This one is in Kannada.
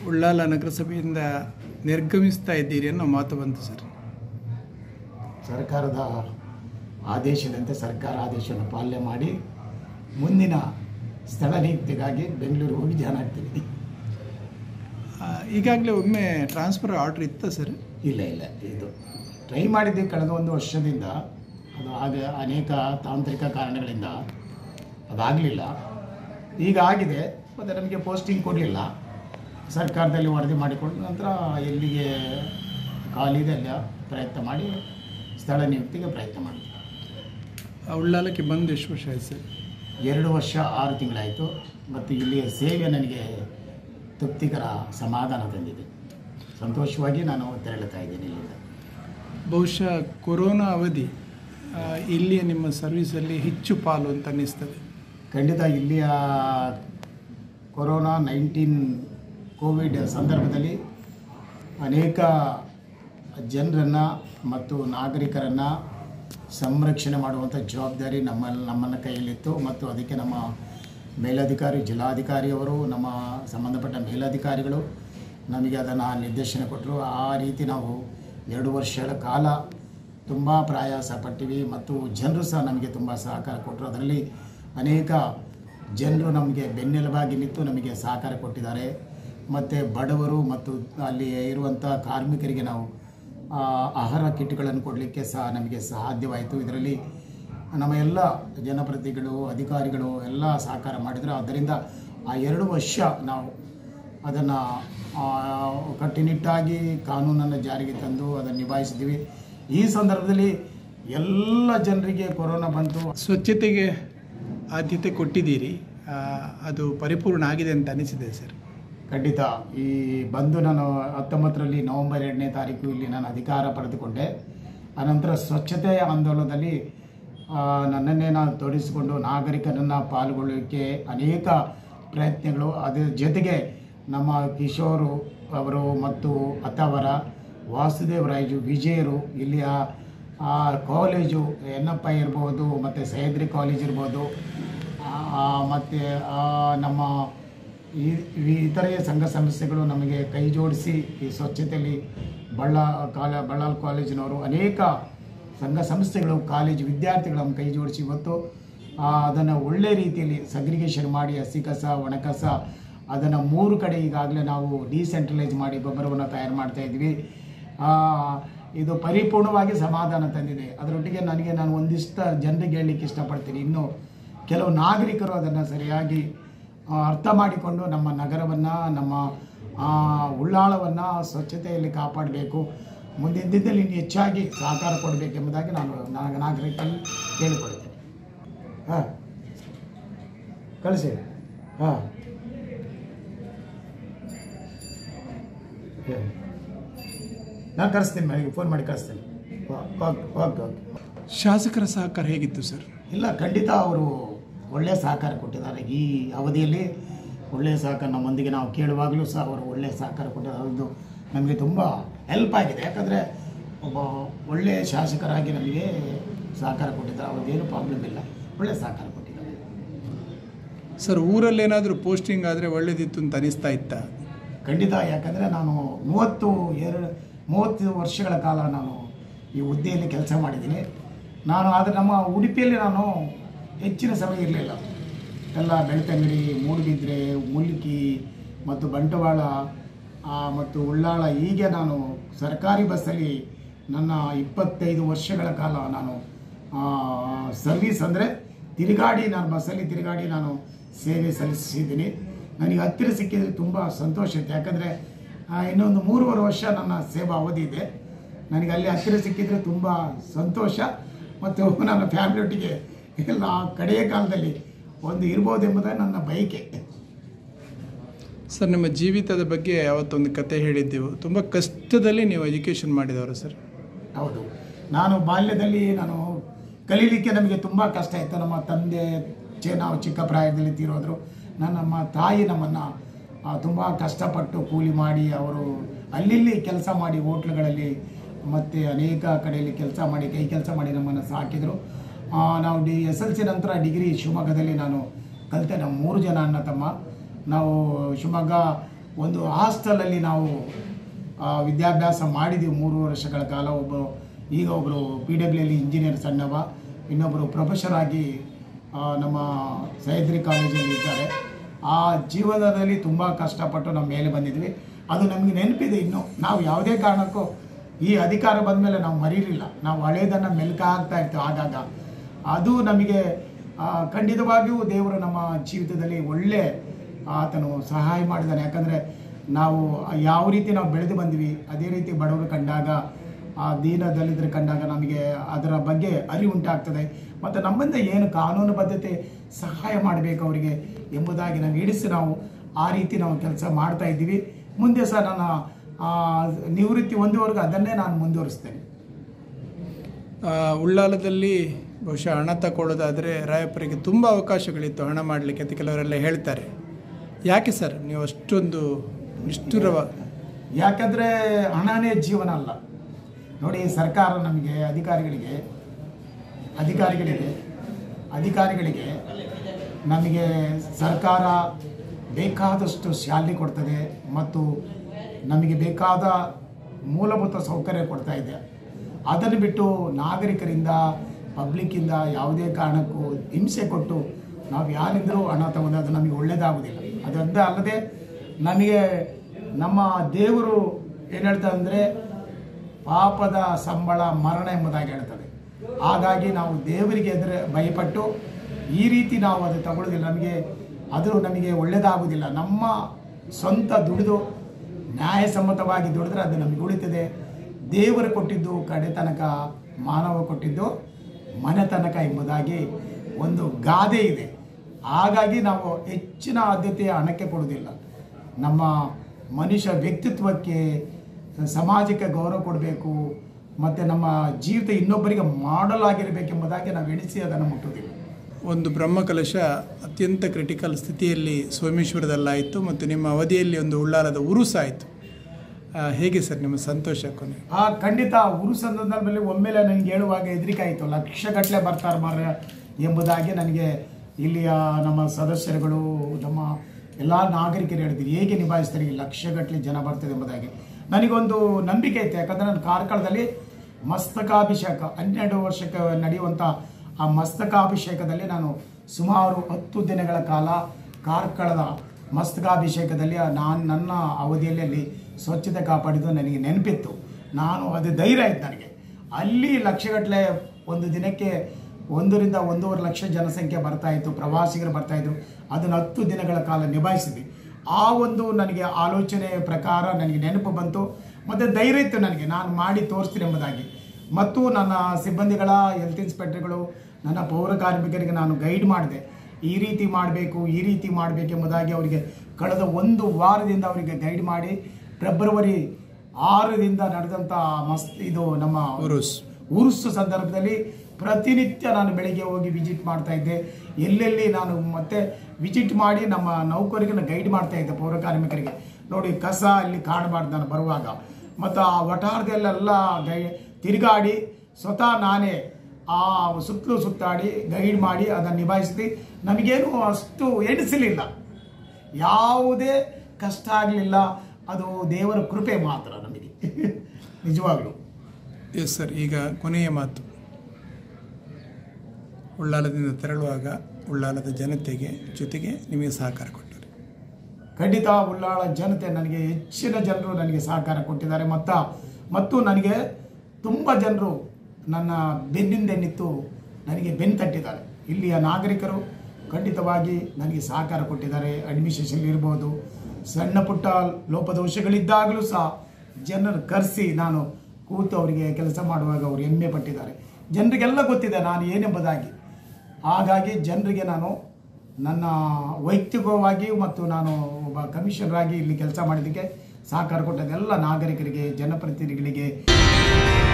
ಉಳ್ಳಾಲ ನಗರಸಭೆಯಿಂದ ನಿರ್ಗಮಿಸ್ತಾ ಇದ್ದೀರಿ ಅನ್ನೋ ಮಾತು ಬಂತು ಸರ್ ಸರ್ಕಾರದ ಆದೇಶದಂತೆ ಸರ್ಕಾರ ಆದೇಶವನ್ನು ಪಾಲನೆ ಮಾಡಿ ಮುಂದಿನ ಸ್ಥಳ ನಿಯುಕ್ತಿಗಾಗಿ ಬೆಂಗಳೂರು ಹೋಗಿ ಜಾಯ್ನ್ ಆಗ್ತೀನಿ ಆ, ಈಗಾಗಲೇ ಒಮ್ಮೆ ಟ್ರಾನ್ಸ್ಫರ್ ಆರ್ಡ್ರ್ ಇತ್ತ ಸರ್ ಇಲ್ಲ ಇಲ್ಲ ಇದು ಟ್ರೈ ಮಾಡಿದ್ದೆ ಕಳೆದ ಒಂದು ವರ್ಷದಿಂದ ಅದು ಆಗ ಅನೇಕ ತಾಂತ್ರಿಕ ಕಾರಣಗಳಿಂದ ಅದಾಗಲಿಲ್ಲ ಈಗ ಆಗಿದೆ ಮತ್ತು ನಮಗೆ ಪೋಸ್ಟಿಂಗ್ ಕೊಡಲಿಲ್ಲ ಸರ್ಕಾರದಲ್ಲಿ ವರದಿ ಮಾಡಿಕೊಂಡು ನಂತರ ಎಲ್ಲಿಗೆ ಖಾಲಿದೆ ಅಲ್ಲ ಪ್ರಯತ್ನ ಮಾಡಿ ಸ್ಥಳ ನಿಯುಕ್ತಿಗೆ ಪ್ರಯತ್ನ ಮಾಡಿದ್ವಿ ಆ, ಉಳ್ಳಾಲಕ್ಕೆ ಬಂದು ಎಷ್ಟು ವರ್ಷ ಆಯ್ತು ಸರ್ ಎರಡು ವರ್ಷ ಆರು ತಿಂಗಳಾಯಿತು ಮತ್ತು ಇಲ್ಲಿಯ ಸೇವೆ ನನಗೆ ತೃಪ್ತಿಕರ ಸಮಾಧಾನ ತಂದಿದೆ ಸಂತೋಷವಾಗಿ ನಾನು ತೆರಳುತ್ತಾ ಇದ್ದೇನೆ ಇಲ್ಲಿಂದ ಬಹುಶಃ ಕೊರೋನಾ ಅವಧಿ ಆ, ಇಲ್ಲಿಯ ನಿಮ್ಮ ಸರ್ವಿಸಲ್ಲಿ ಹೆಚ್ಚು ಪಾಲು ಅಂತ ಅನ್ನಿಸ್ತದೆ ಖಂಡಿತ ಇಲ್ಲಿಯ ಕೊರೋನಾ ನೈನ್ಟೀನ್ ಕೋವಿಡ್ ಸಂದರ್ಭದಲ್ಲಿ ಅನೇಕ ಜನರನ್ನು ಮತ್ತು ನಾಗರಿಕರನ್ನು ಸಂರಕ್ಷಣೆ ಮಾಡುವಂಥ ಜವಾಬ್ದಾರಿ ನಮ್ಮ ನಮ್ಮನ್ನ ಕೈಯಲ್ಲಿತ್ತು ಮತ್ತು ಅದಕ್ಕೆ ನಮ್ಮ ಮೇಲಧಿಕಾರಿ ಜಿಲ್ಲಾಧಿಕಾರಿಯವರು ನಮ್ಮ ಸಂಬಂಧಪಟ್ಟ ಮೇಲಧಿಕಾರಿಗಳು ನಮಗೆ ಅದನ್ನು ನಿರ್ದೇಶನ ಕೊಟ್ಟರು ಆ ರೀತಿ ನಾವು ಎರಡು ವರ್ಷಗಳ ಕಾಲ ತುಂಬ ಪ್ರಯಾಸ ಪಟ್ಟಿವಿ ಮತ್ತು ಜನರು ಸಹ ನಮಗೆ ತುಂಬ ಸಹಕಾರ ಕೊಟ್ಟರು ಅದರಲ್ಲಿ ಅನೇಕ ಜನರು ನಮಗೆ ಬೆನ್ನೆಲುಬಾಗಿ ನಿಂತು ನಮಗೆ ಸಹಕಾರ ಕೊಟ್ಟಿದ್ದಾರೆ ಮತ್ತು ಬಡವರು ಮತ್ತು ಅಲ್ಲಿ ಇರುವಂಥ ಕಾರ್ಮಿಕರಿಗೆ ನಾವು ಆ, ಆಹಾರ ಕಿಟ್ಗಳನ್ನು ಕೊಡಲಿಕ್ಕೆ ಸಹ ನಮಗೆ ಸಾಧ್ಯವಾಯಿತು ಇದರಲ್ಲಿ ನಮ್ಮ ಎಲ್ಲ ಜನಪ್ರತಿನಿಧಿಗಳು ಅಧಿಕಾರಿಗಳು ಎಲ್ಲ ಸಹಕಾರ ಮಾಡಿದರು ಆದ್ದರಿಂದ ಆ ಎರಡು ವರ್ಷ ನಾವು ಅದನ್ನು ಕಟ್ಟುನಿಟ್ಟಾಗಿ ಕಾನೂನನ್ನು ಜಾರಿಗೆ ತಂದು ಅದನ್ನು ನಿಭಾಯಿಸಿದ್ವಿ ಈ ಸಂದರ್ಭದಲ್ಲಿ ಎಲ್ಲ ಜನರಿಗೆ ಕೊರೋನಾ ಬಂತು ಸ್ವಚ್ಛತೆಗೆ ಆದ್ಯತೆ ಕೊಟ್ಟಿದ್ದೀರಿ ಆ, ಅದು ಪರಿಪೂರ್ಣ ಆಗಿದೆ ಅಂತ ಅನಿಸಿದೆ ಸರ್ ಖಂಡಿತ ಈ ಬಂದು ನಾನು ಹತ್ತೊಂಬತ್ತರಲ್ಲಿ ನವೆಂಬರ್ ಎರಡನೇ ತಾರೀಕು ಇಲ್ಲಿ ನಾನು ಅಧಿಕಾರ ಪಡೆದುಕೊಂಡೆ ಅನಂತರ ಸ್ವಚ್ಛತೆಯ ಆಂದೋಲನದಲ್ಲಿ ಆ, ನನ್ನನ್ನೇ ನಾನು ತೊಡಗಿಸಿಕೊಂಡು ನಾಗರಿಕರನ್ನು ಪಾಲ್ಗೊಳ್ಳಲಿಕ್ಕೆ ಅನೇಕ ಪ್ರಯತ್ನಗಳು ಅದರ ಜೊತೆಗೆ ನಮ್ಮ ಕಿಶೋರು ಅವರು ಮತ್ತು ಅತ್ತಾವರ ವಾಸುದೇವ್ ರಾಯಜು ವಿಜಯರು ಇಲ್ಲಿಯ ಆ ಕಾಲೇಜು ಎನ್ ಎಫ್ ಐ ಇರ್ಬೋದು ಮತ್ತು ಸಹ್ಯಾದ್ರಿ ಕಾಲೇಜ್ ಇರ್ಬೋದು ಆ, ಮತ್ತು ಆ, ನಮ್ಮ ಈ ಈ ಇತರೆ ಸಂಘ ಸಂಸ್ಥೆಗಳು ನಮಗೆ ಕೈ ಜೋಡಿಸಿ ಈ ಸ್ವಚ್ಛತೆಯಲ್ಲಿ ಬಳ್ಳ ಕಾಲ ಬಳ್ಳಾಲ್ ಕಾಲೇಜಿನವರು ಅನೇಕ ಸಂಘ ಸಂಸ್ಥೆಗಳು ಕಾಲೇಜು ವಿದ್ಯಾರ್ಥಿಗಳು ನಮ್ಮ ಕೈ ಜೋಡಿಸಿ ಇವತ್ತು ಅದನ್ನು ಒಳ್ಳೆ ರೀತಿಯಲ್ಲಿ ಸಗ್ರಿಗೇಷನ್ ಮಾಡಿ ಹಸಿ ಕಸ ಒಣ ಕಸ ಅದನ್ನು ಮೂರು ಕಡೆ ಈಗಾಗಲೇ ನಾವು ಡಿಸೆಂಟ್ರಲೈಸ್ ಮಾಡಿ ಗೊಬ್ಬರವನ್ನು ತಯಾರು ಮಾಡ್ತಾ ಇದ್ವಿ ಆ, ಇದು ಪರಿಪೂರ್ಣವಾಗಿ ಸಮಾಧಾನ ತಂದಿದೆ ಅದರೊಟ್ಟಿಗೆ ನನಗೆ ನಾನು ಒಂದಿಷ್ಟು ಜನರಿಗೆ ಹೇಳಲಿಕ್ಕೆ ಇಷ್ಟಪಡ್ತೀನಿ ಇನ್ನು ಕೆಲವು ನಾಗರಿಕರು ಅದನ್ನು ಸರಿಯಾಗಿ ಆ, ಅರ್ಥ ಮಾಡಿಕೊಂಡು ನಮ್ಮ ನಗರವನ್ನು ನಮ್ಮ ಆ, ಉಳ್ಳಾಳವನ್ನು ಸ್ವಚ್ಛತೆಯಲ್ಲಿ ಕಾಪಾಡಬೇಕು ಮುಂದಿನ ದಿನದಲ್ಲಿ ಇನ್ನು ಹೆಚ್ಚಾಗಿ ಸಹಕಾರ ಕೊಡಬೇಕೆಂಬುದಾಗಿ ನಾನು ನಾಗ ನಾಗರಿಕರಲ್ಲಿ ಕೇಳಿಕೊಳ್ತೇನೆ ಹಾಂ ಕಳಿಸಿ ಹಾಂ ನಾನು ಕಳಿಸ್ತೀನಿ ನನಗೆ ಫೋನ್ ಮಾಡಿ ಕಳಿಸ್ತೀನಿ ಓಕೆ ಓಕೆ ಓಕೆ ಶಾಸಕರ ಸಹಕಾರ ಹೇಗಿತ್ತು ಸರ್ ಇಲ್ಲ ಖಂಡಿತ ಅವರು ಒಳ್ಳೆಯ ಸಹಕಾರ ಕೊಟ್ಟಿದ್ದಾರೆ ಈ ಅವಧಿಯಲ್ಲಿ ಒಳ್ಳೆಯ ಸಹಕಾರ ನಮ್ಮೊಂದಿಗೆ ನಾವು ಕೇಳುವಾಗಲೂ ಸಹ ಅವರು ಒಳ್ಳೆಯ ಸಹಕಾರ ಕೊಟ್ಟಿದ್ದಾರೆ ಅದು ನಮಗೆ ತುಂಬ ಹೆಲ್ಪ್ ಆಗಿದೆ ಯಾಕಂದರೆ ಒಬ್ಬ ಒಳ್ಳೆಯ ಶಾಸಕರಾಗಿ ನಮಗೆ ಸಹಕಾರ ಕೊಟ್ಟಿದ್ದಾರೆ ಅವ್ರದ್ದೇನು ಪ್ರಾಬ್ಲಮ್ ಇಲ್ಲ ಒಳ್ಳೆಯ ಸಹಕಾರ ಕೊಟ್ಟಿದ್ದಾರೆ ಸರ್ ಊರಲ್ಲೇನಾದರೂ ಪೋಸ್ಟಿಂಗ್ ಆದರೆ ಒಳ್ಳೇದಿತ್ತು ಅಂತ ಅನಿಸ್ತಾ ಇತ್ತಾ ಖಂಡಿತ ಯಾಕಂದರೆ ನಾನು ಮೂವತ್ತು ಎರಡು ಮೂವತ್ತು ವರ್ಷಗಳ ಕಾಲ ನಾನು ಈ ಹುದ್ದೆಯಲ್ಲಿ ಕೆಲಸ ಮಾಡಿದ್ದೀನಿ ನಾನು ಆದರೆ ನಮ್ಮ ಉಡುಪಿಯಲ್ಲಿ ನಾನು ಹೆಚ್ಚಿನ ಸಮಯ ಇರಲಿಲ್ಲ ಎಲ್ಲ ಬೆಳ್ತಂಗಡಿ ಮೂಡುಬಿದ್ರೆ ಮುಲ್ಕಿ ಮತ್ತು ಬಂಟ್ವಾಳ ಆ, ಮತ್ತು ಉಳ್ಳಾಳ ಹೀಗೆ ನಾನು ಸರ್ಕಾರಿ ಬಸ್ಸಲ್ಲಿ ನನ್ನ ಇಪ್ಪತ್ತೈದು ವರ್ಷಗಳ ಕಾಲ ನಾನು ಸರ್ವೀಸ್ ಅಂದರೆ ತಿರುಗಾಡಿ ನಾನು ಬಸ್ಸಲ್ಲಿ ತಿರುಗಾಡಿ ನಾನು ಸೇವೆ ಸಲ್ಲಿಸಿದ್ದೀನಿ ನನಗೆ ಹತ್ತಿರ ಸಿಕ್ಕಿದರೆ ತುಂಬ ಸಂತೋಷ ಇತ್ತು ಯಾಕಂದರೆ ಇನ್ನೊಂದು ಮೂರುವರೆ ವರ್ಷ ನನ್ನ ಸೇವಾ ಅವಧಿ ಇದೆ ನನಗೆ ಅಲ್ಲಿ ಹತ್ತಿರ ಸಿಕ್ಕಿದರೆ ತುಂಬ ಸಂತೋಷ ಮತ್ತು ನನ್ನ ಫ್ಯಾಮಿಲಿಯೊಟ್ಟಿಗೆ ಎಲ್ಲ ಕಡೆಯ ಕಾಲದಲ್ಲಿ ಒಂದು ಇರ್ಬೋದೆಂಬುದೇ ನನ್ನ ಬಯಕೆ ಸರ್ ನಿಮ್ಮ ಜೀವಿತದ ಬಗ್ಗೆ ಯಾವತ್ತೊಂದು ಕತೆ ಹೇಳಿದ್ದೆವು ತುಂಬ ಕಷ್ಟದಲ್ಲಿ ನೀವು ಎಜುಕೇಷನ್ ಮಾಡಿದವರು ಸರ್ ಹೌದು ನಾನು ಬಾಲ್ಯದಲ್ಲಿ ನಾನು ಕಲೀಲಿಕ್ಕೆ ನಮಗೆ ತುಂಬ ಕಷ್ಟ ಇತ್ತು ನಮ್ಮ ತಂದೆ ಚೆ ನಾವು ಚಿಕ್ಕ ಪ್ರಾಯದಲ್ಲಿ ತೀರೋದ್ರು ನನ್ನ ನಮ್ಮ ತಾಯಿ ನಮ್ಮನ್ನು ತುಂಬ ಕಷ್ಟಪಟ್ಟು ಕೂಲಿ ಮಾಡಿ ಅವರು ಅಲ್ಲಿಲ್ಲಿ ಕೆಲಸ ಮಾಡಿ ಹೋಟ್ಲುಗಳಲ್ಲಿ ಮತ್ತು ಅನೇಕ ಕಡೆಯಲ್ಲಿ ಕೆಲಸ ಮಾಡಿ ಕೈ ಕೆಲಸ ಮಾಡಿ ನಮ್ಮನ್ನು ಸಾಕಿದರು ಆ, ನಾವು ಡಿ ಎಸ್ ಎಲ್ ಸಿ ನಂತರ ಡಿಗ್ರಿ ಶಿವಮೊಗ್ಗದಲ್ಲಿ ನಾನು ಕಲಿತೆ ನಾವು ಮೂರು ಜನ ಅಣ್ಣ ತಮ್ಮ ನಾವು ಶಿವಮೊಗ್ಗ ಒಂದು ಹಾಸ್ಟೆಲಲ್ಲಿ ನಾವು ಆ, ವಿದ್ಯಾಭ್ಯಾಸ ಮಾಡಿದ್ದೀವಿ ಮೂರು ವರ್ಷಗಳ ಕಾಲ ಒಬ್ಬರು ಈಗ ಒಬ್ಬರು ಪಿ ಡಬ್ಲ್ಯೂ ಅಲ್ಲಿ ಇಂಜಿನಿಯರ್ ಸಣ್ಣವ ಇನ್ನೊಬ್ಬರು ಪ್ರೊಫೆಸರ್ ಆಗಿ ಆ, ನಮ್ಮ ಸಹ್ಯಾದ್ರಿ ಕಾಲೇಜಲ್ಲಿ ಇದ್ದಾರೆ ಆ ಜೀವನದಲ್ಲಿ ತುಂಬ ಕಷ್ಟಪಟ್ಟು ನಮ್ಮ ಮೇಲೆ ಬಂದಿದ್ವಿ ಅದು ನಮಗೆ ನೆನಪಿದೆ ಇನ್ನು ನಾವು ಯಾವುದೇ ಕಾರಣಕ್ಕೂ ಈ ಅಧಿಕಾರ ಬಂದ ಮೇಲೆ ನಾವು ಮರೀಲಿಲ್ಲ ನಾವು ಹಳೇದನ್ನು ಮೆಲ್ಕ ಹಾಕ್ತಾ ಇರ್ತೀವಿ ಆಗಾಗ ಅದು ನಮಗೆ ಆ, ಖಂಡಿತವಾಗಿಯೂ ದೇವರು ನಮ್ಮ ಜೀವಿತದಲ್ಲಿ ಒಳ್ಳೆ ಆತನು ಸಹಾಯ ಮಾಡಿದ್ದಾನೆ ಯಾಕಂದರೆ ನಾವು ಯಾವ ರೀತಿ ನಾವು ಬೆಳೆದು ಬಂದ್ವಿ ಅದೇ ರೀತಿ ಬಡವರು ಕಂಡಾಗ ಆ ದೀನ ದಲಿತರು ಕಂಡಾಗ ನಮಗೆ ಅದರ ಬಗ್ಗೆ ಅರಿವು ಉಂಟಾಗ್ತದೆ ಮತ್ತು ನಮ್ಮಿಂದ ಏನು ಕಾನೂನು ಬದ್ಧತೆ ಸಹಾಯ ಮಾಡಬೇಕು ಅವರಿಗೆ ಎಂಬುದಾಗಿ ನಾವು ಇಡಿಸಿ ನಾವು ಆ ರೀತಿ ನಾವು ಕೆಲಸ ಮಾಡ್ತಾ ಇದ್ದೀವಿ ಮುಂದೆ ಸಹ ನನ್ನ ಆ, ನಿವೃತ್ತಿ ಹೊಂದುವವರೆಗೂ ಅದನ್ನೇ ನಾನು ಮುಂದುವರಿಸ್ತೇನೆ ಆ, ಉಳ್ಳಾಲದಲ್ಲಿ ಬಹುಶಃ ಹಣ ತಗೊಳ್ಳೋದಾದರೆ ರಾಯಪ್ಪರಿಗೆ ತುಂಬ ಅವಕಾಶಗಳಿತ್ತು ಹಣ ಮಾಡಲಿಕ್ಕೆ ಅಂತ ಕೆಲವರೆಲ್ಲ ಹೇಳ್ತಾರೆ ಯಾಕೆ ಸರ್ ನೀವು ಅಷ್ಟೊಂದು ನಿಷ್ಠುರವ ಯಾಕಂದರೆ ಹಣನೇ ಜೀವನ ಅಲ್ಲ ನೋಡಿ ಸರ್ಕಾರ ನಮಗೆ ಅಧಿಕಾರಿಗಳಿಗೆ ಅಧಿಕಾರಿಗಳಿಗೆ ಅಧಿಕಾರಿಗಳಿಗೆ ನಮಗೆ ಸರ್ಕಾರ ಬೇಕಾದಷ್ಟು ಶಾಲೆ ಕೊಡ್ತದೆ ಮತ್ತು ನಮಗೆ ಬೇಕಾದ ಮೂಲಭೂತ ಸೌಕರ್ಯ ಕೊಡ್ತಾ ಇದೆ ಅದನ್ನು ಬಿಟ್ಟು ನಾಗರಿಕರಿಂದ ಪಬ್ಲಿಕ್ಕಿಂದ ಯಾವುದೇ ಕಾರಣಕ್ಕೂ ಹಿಂಸೆ ಕೊಟ್ಟು ನಾವು ಯಾರಿಂದಲೂ ಹಣ ತಗೊಂಡು ಅದು ನಮಗೆ ಒಳ್ಳೆಯದಾಗುವುದಿಲ್ಲ ಅದರಿಂದ ಅಲ್ಲದೆ ನಮಗೆ ನಮ್ಮ ದೇವರು ಏನು ಹೇಳ್ತಾರೆ ಅಂದರೆ ಪಾಪದ ಸಂಬಳ ಮರಣ ಎಂಬುದಾಗಿ ಹೇಳ್ತದೆ ಹಾಗಾಗಿ ನಾವು ದೇವರಿಗೆ ಎದುರು ಭಯಪಟ್ಟು ಈ ರೀತಿ ನಾವು ಅದು ತಗೊಳ್ಳೋದಿಲ್ಲ ನಮಗೆ ಅದು ನಮಗೆ ಒಳ್ಳೆಯದಾಗುವುದಿಲ್ಲ ನಮ್ಮ ಸ್ವಂತ ದುಡಿದು ನ್ಯಾಯಸಮ್ಮತವಾಗಿ ದುಡಿದ್ರೆ ಅದು ನಮಗೆ ಉಳಿತದೆ ದೇವರು ಕೊಟ್ಟಿದ್ದು ಕಡೆ ತನಕ ಮಾನವ ಕೊಟ್ಟಿದ್ದು ಮನೆ ತನಕ ಎಂಬುದಾಗಿ ಒಂದು ಗಾದೆ ಇದೆ ಹಾಗಾಗಿ ನಾವು ಹೆಚ್ಚಿನ ಆದ್ಯತೆಯ ಹಣಕ್ಕೆ ಕೊಡೋದಿಲ್ಲ ನಮ್ಮ ಮನುಷ್ಯ ವ್ಯಕ್ತಿತ್ವಕ್ಕೆ ಸಮಾಜಕ್ಕೆ ಗೌರವ ಕೊಡಬೇಕು ಮತ್ತು ನಮ್ಮ ಜೀವಿತ ಇನ್ನೊಬ್ಬರಿಗೆ ಮಾಡಲ್ ಆಗಿರಬೇಕೆಂಬುದಾಗಿ ನಾವು ಎಣಿಸಿ ಅದನ್ನು ಮುಟ್ಟುವುದಿಲ್ಲ ಒಂದು ಬ್ರಹ್ಮಕಲಶ ಅತ್ಯಂತ ಕ್ರಿಟಿಕಲ್ ಸ್ಥಿತಿಯಲ್ಲಿ ಸೋಮೇಶ್ವರದಲ್ಲಾಯಿತು ಮತ್ತು ನಿಮ್ಮ ಅವಧಿಯಲ್ಲಿ ಒಂದು ಉಳ್ಳಾಲದ ಉರುಸಾಯಿತು ಆ, ಹೇಗೆ ಸರ್ ನಿಮ್ಮ ಸಂತೋಷ ಕೊನೆ ಆ ಖಂಡಿತ ಉರು ಸಂದರ್ಭದಲ್ಲಿ ಒಮ್ಮೆಲೆ ನನಗೆ ಹೇಳುವಾಗ ಹೆದರಿಕೆ ಆಯಿತು ಲಕ್ಷಗಟ್ಟಲೆ ಬರ್ತಾರೆ ಮಾರ ಎಂಬುದಾಗಿ ನನಗೆ ಇಲ್ಲಿಯ ನಮ್ಮ ಸದಸ್ಯರುಗಳು ನಮ್ಮ ಎಲ್ಲ ನಾಗರಿಕರು ಹೇಳಿದ್ರು ಹೇಗೆ ನಿಭಾಯಿಸ್ತಾರೆ ಈ ಲಕ್ಷಗಟ್ಟಲೆ ಜನ ಬರ್ತದೆ ಎಂಬುದಾಗಿ ನನಗೊಂದು ನಂಬಿಕೆ ಇತ್ತು ಯಾಕಂದರೆ ನನ್ನ ಕಾರ್ಕಳದಲ್ಲಿ ಮಸ್ತಕಾಭಿಷೇಕ ಹನ್ನೆರಡು ವರ್ಷಕ್ಕೆ ನಡೆಯುವಂಥ ಆ ಮಸ್ತಕಾಭಿಷೇಕದಲ್ಲಿ ನಾನು ಸುಮಾರು ಹತ್ತು ದಿನಗಳ ಕಾಲ ಕಾರ್ಕಳದ ಮಸ್ತಕಾಭಿಷೇಕದಲ್ಲಿ ನಾನು ನನ್ನ ಅವಧಿಯಲ್ಲಿ ಅಲ್ಲಿ ಸ್ವಚ್ಛತೆ ಕಾಪಾಡಿದ್ದು ನನಗೆ ನೆನಪಿತ್ತು ನಾನು ಅದು ಧೈರ್ಯ ಆಯ್ತು ನನಗೆ ಅಲ್ಲಿ ಲಕ್ಷಗಟ್ಟಲೆ ಒಂದು ದಿನಕ್ಕೆ ಒಂದರಿಂದ ಒಂದೂವರೆ ಲಕ್ಷ ಜನಸಂಖ್ಯೆ ಬರ್ತಾ ಇತ್ತು ಪ್ರವಾಸಿಗರು ಬರ್ತಾ ಇದ್ರು ಅದನ್ನು ಹತ್ತು ದಿನಗಳ ಕಾಲ ನಿಭಾಯಿಸಿದ್ವಿ ಆ ಒಂದು ನನಗೆ ಆಲೋಚನೆ ಪ್ರಕಾರ ನನಗೆ ನೆನಪು ಬಂತು ಮತ್ತು ಧೈರ್ಯ ಇತ್ತು ನನಗೆ ನಾನು ಮಾಡಿ ತೋರಿಸ್ತೀನಿ ಎಂಬುದಾಗಿ ಮತ್ತು ನನ್ನ ಸಿಬ್ಬಂದಿಗಳ ಹೆಲ್ತ್ ಇನ್ಸ್ಪೆಕ್ಟರ್ಗಳು ನನ್ನ ಪೌರ ಕಾರ್ಮಿಕರಿಗೆ ನಾನು ಗೈಡ್ ಮಾಡಿದೆ ಈ ರೀತಿ ಮಾಡಬೇಕು ಈ ರೀತಿ ಮಾಡಬೇಕೆಂಬುದಾಗಿ ಅವರಿಗೆ ಕಳೆದ ಒಂದು ವಾರದಿಂದ ಅವರಿಗೆ ಗೈಡ್ ಮಾಡಿ ಫೆಬ್ರವರಿ ಆರರಿಂದ ನಡೆದಂಥ ಮಸ್ತ್ ಇದು ನಮ್ಮ ಉರುಸ್ ಉರುಸು ಸಂದರ್ಭದಲ್ಲಿ ಪ್ರತಿನಿತ್ಯ ನಾನು ಬೆಳಿಗ್ಗೆ ಹೋಗಿ ವಿಸಿಟ್ ಮಾಡ್ತಾ ಇದ್ದೆ ಎಲ್ಲೆಲ್ಲಿ ನಾನು ಮತ್ತೆ ವಿಸಿಟ್ ಮಾಡಿ ನಮ್ಮ ನೌಕರಿಗೆ ನಾನು ಗೈಡ್ ಮಾಡ್ತಾ ಇದ್ದೆ ಪೌರ ಕಾರ್ಮಿಕರಿಗೆ ನೋಡಿ ಕಸ ಅಲ್ಲಿ ಕಾಣಬಾರ್ದು ನಾನು ಬರುವಾಗ ಮತ್ತು ಆ ವಠಾರದಲ್ಲೆಲ್ಲ ಗೈ ತಿರುಗಾಡಿ ಸ್ವತಃ ನಾನೇ ಆ ಸುತ್ತಲೂ ಸುತ್ತಾಡಿ ಗೈಡ್ ಮಾಡಿ ಅದನ್ನು ನಿಭಾಯಿಸಿ ನಮಗೇನು ಅಷ್ಟು ಎಣಿಸಲಿಲ್ಲ ಯಾವುದೇ ಕಷ್ಟ ಆಗಲಿಲ್ಲ ಅದು ದೇವರ ಕೃಪೆ ಮಾತ್ರ ನಮಗೆ ನಿಜವಾಗ್ಲೂ ಎಸ್ ಸರ್ ಈಗ ಕೊನೆಯ ಮಾತು ಉಳ್ಳಾಲದಿಂದ ತೆರಳುವಾಗ ಉಳ್ಳಾಲದ ಜನತೆಗೆ ಜೊತೆಗೆ ನಿಮಗೆ ಸಹಕಾರ ಕೊಟ್ಟರು ಖಂಡಿತ ಉಳ್ಳಾಳ ಜನತೆ ನನಗೆ ಹೆಚ್ಚಿನ ಜನರು ನನಗೆ ಸಹಕಾರ ಕೊಟ್ಟಿದ್ದಾರೆ ಮತ್ತು ಮತ್ತು ನನಗೆ ತುಂಬ ಜನರು ನನ್ನ ಬೆನ್ನಿಂದ ನಿಂತು ನನಗೆ ಬೆನ್ನು ತಟ್ಟಿದ್ದಾರೆ ಇಲ್ಲಿಯ ನಾಗರಿಕರು ಖಂಡಿತವಾಗಿ ನನಗೆ ಸಹಕಾರ ಕೊಟ್ಟಿದ್ದಾರೆ ಅಡ್ಮಿನಿಸ್ಟ್ರೇಷನ್ ಇರ್ಬೋದು ಸಣ್ಣ ಪುಟ್ಟ ಲೋಪದೋಷಗಳಿದ್ದಾಗಲೂ ಸಹ ಜನರು ಕರೆಸಿ ನಾನು ಕೂತು ಅವರಿಗೆ ಕೆಲಸ ಮಾಡುವಾಗ ಅವರು ಹೆಮ್ಮೆ ಪಟ್ಟಿದ್ದಾರೆ ಜನರಿಗೆಲ್ಲ ಗೊತ್ತಿದೆ ನಾನು ಏನೆಂಬುದಾಗಿ ಹಾಗಾಗಿ ಜನರಿಗೆ ನಾನು ನನ್ನ ವೈಯಕ್ತಿಕವಾಗಿ ಮತ್ತು ನಾನು ಒಬ್ಬ ಕಮಿಷನರ್ ಆಗಿ ಇಲ್ಲಿ ಕೆಲಸ ಮಾಡಿದ್ದಕ್ಕೆ ಸಹಕಾರ ಕೊಟ್ಟದೆಲ್ಲ ನಾಗರಿಕರಿಗೆ ಜನಪ್ರತಿನಿಧಿಗಳಿಗೆ